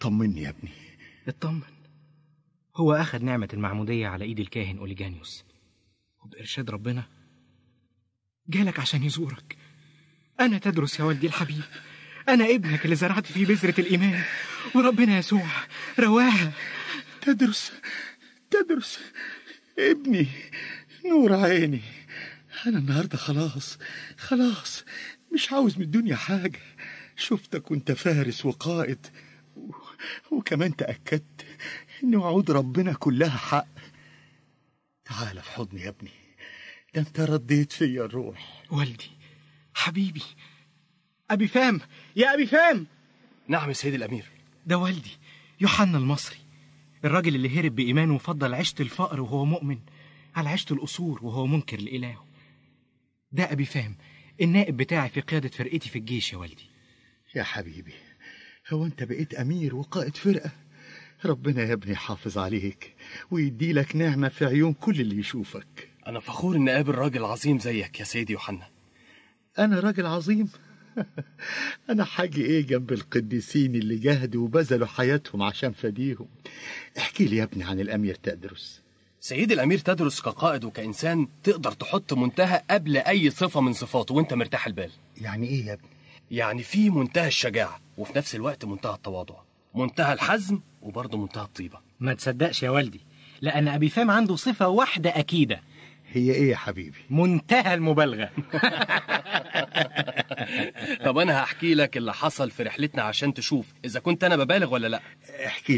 طمني يا ابني اطمن هو أخذ نعمة المعمودية على إيد الكاهن أوليجانيوس وبإرشاد ربنا جالك عشان يزورك أنا تدرس يا والدي الحبيب أنا ابنك اللي زرعت فيه بذرة الإيمان وربنا يسوع رواها تدرس تدرس ابني نور عيني أنا النهاردة خلاص خلاص مش عاوز من الدنيا حاجة شفتك وانت فارس وقائد و... وكمان تأكدت إن وعود ربنا كلها حق تعال في حضني يا ابني ده انت رديت فيا الروح والدي حبيبي أبي فام يا أبي فام نعم يا سيدي الأمير ده والدي يوحنا المصري الراجل اللي هرب بإيمانه وفضل عيشة الفقر وهو مؤمن على عيشة القصور وهو منكر لإلهه ده أبي فام النائب بتاعي في قيادة فرقتي في الجيش يا والدي يا حبيبي هو انت بقيت أمير وقائد فرقة ربنا يا ابني يحافظ عليك ويدي لك نعمة في عيون كل اللي يشوفك أنا فخور إني أقابل راجل عظيم زيك يا سيدي يوحنا أنا راجل عظيم أنا حاجة إيه جنب القديسين اللي جاهدوا وبذلوا حياتهم عشان فديهم احكي لي يا ابني عن الأمير تدرس سيدي الأمير تدرس كقائد وكإنسان تقدر تحط منتهى قبل أي صفة من صفاته وأنت مرتاح البال يعني إيه يا ابني يعني في منتهى الشجاعة وفي نفس الوقت منتهى التواضع منتهى الحزم وبرضه منتهى الطيبة ما تصدقش يا والدي لأن أبي فام عنده صفة واحدة أكيدة هي إيه يا حبيبي منتهى المبالغة طب أنا هحكي لك اللي حصل في رحلتنا عشان تشوف إذا كنت أنا ببالغ ولا لأ احكي